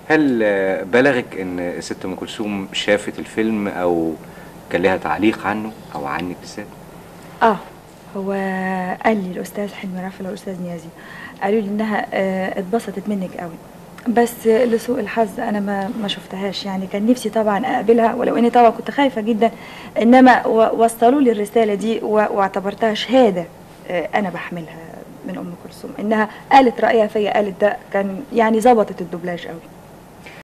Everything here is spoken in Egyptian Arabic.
هل آه، بلغك ان الست ام كلثوم شافت الفيلم او كان لها تعليق عنه او عنك بالذات اه هو قال لي الاستاذ حلمي رافل والاستاذ نيازي قالوا لي انها آه، اتبسطت منك قوي بس لسوء الحظ انا ما ما شفتهاش يعني كان نفسي طبعا اقابلها ولو اني طبعا كنت خايفه جدا انما و- وصلوا لي الرساله دي و- واعتبرتها شهاده آه، انا بحملها من ام كلثوم انها قالت رايها فيا قالت ده كان يعني ظبطت الدوبلاج قوي